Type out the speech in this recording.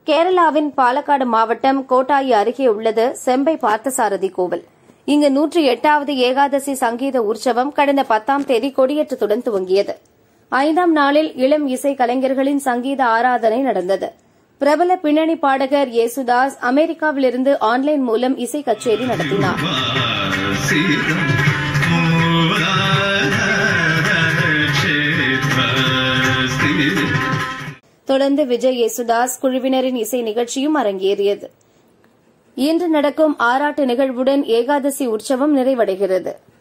கேரளாவின் பாலக்காடு மாவட்டம் கோட்டாயி அருகே உள்ளது செம்பை பார்த்தசாரதி கோவில் இங்கு நூற்றி எட்டாவது ஏகாதசி சங்கீத உற்சவம் கடந்த பத்தாம் தேதி கொடியேற்றத்துடன் துவங்கியது ஐந்தாம் நாளில் இளம் இசை கலைஞர்களின் சங்கீத ஆராதனை நடந்தது பிரபல பின்னணி பாடகர் யேசுதாஸ் அமெரிக்காவிலிருந்து ஆன்லைன் மூலம் இசை கச்சேரி நடத்தினார் வாசிதம் மூலாதாரக்ஷேத்ரஸ்திதி தொடர்ந்து விஜய் யேசுதாஸ் குழுவினரின் இசை நிகழ்ச்சியும் அரங்கேறியது இன்று நடக்கும் ஆராட்டு நிகழ்வுடன் ஏகாதசி உற்சவம் நிறைவடைகிறது